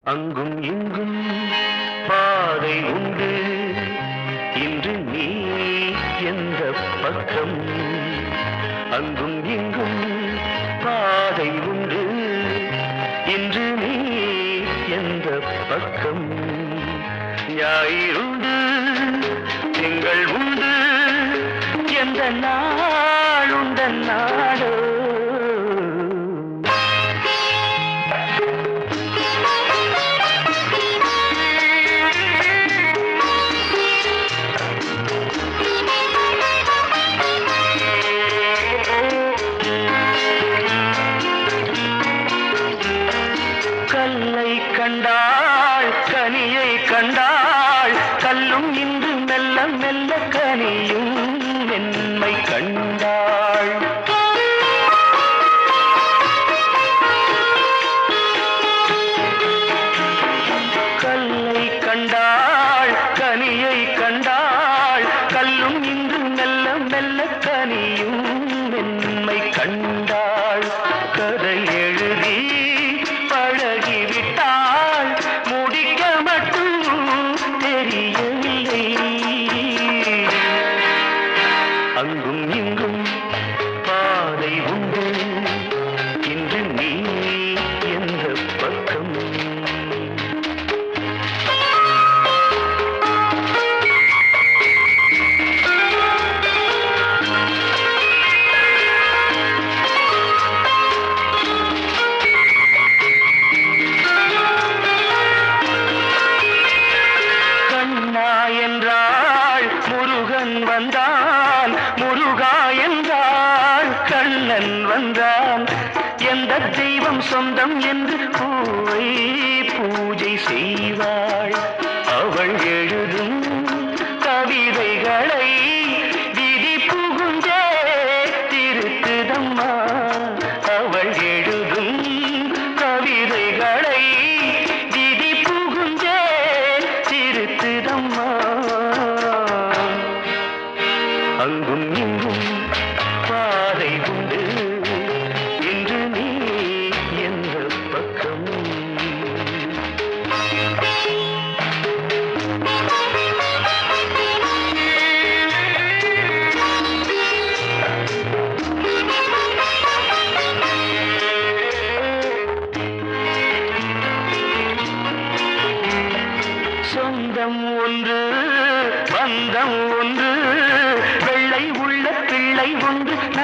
அங்கும் இங்கும் பாதை உண்டு இன்று நீ எந்த பக்கம் அங்கும் இங்கும் பாதை உண்டு இன்று நீ எந்த பக்கம் ஞாயிறுண்டு திங்கள் உண்டு எந்த நாளுண்ட நாடோ கல்லை கண்டாள் கனியை கண்டாள் கல்லும் இன்று மெல்ல மெல்ல கனியும் மென்மை கண்டாள் கல்லை கண்டாள் கனியை கண்டாள் கல்லும் இன்று மெல்ல மெல்ல கனியும் மென்மை கண்டாள் கதை எழுதி பழகிவிட்டாள் முடிக்க மட்டும் தெரியவில்லை அங்கும் இங்கும் பாதை உண்டு இன்று நீ எந்த பக்கம் கண்ணா என்றாள் முருகன் வந்தான் முருகா என்றாள் கண்ணன் வந்தான் எந்த தெய்வம் சொந்தம் என்று பூவை பூஜை செய்வாள் அவள் எழுதும் கவிதைகளை விதி புகுந்தே திருத்துதம்மா அவள் எழுதும் கவிதைகளை விதி புகுந்தே திருத்துதம்மா அங்கும் இங்கும் பாதை உண்டு இன்று நீ எந்த பக்கம் சொந்தம் ஒன்று பந்தம் ஒன்று வெள்ளை உள்ள பிள்ளை ஒன்று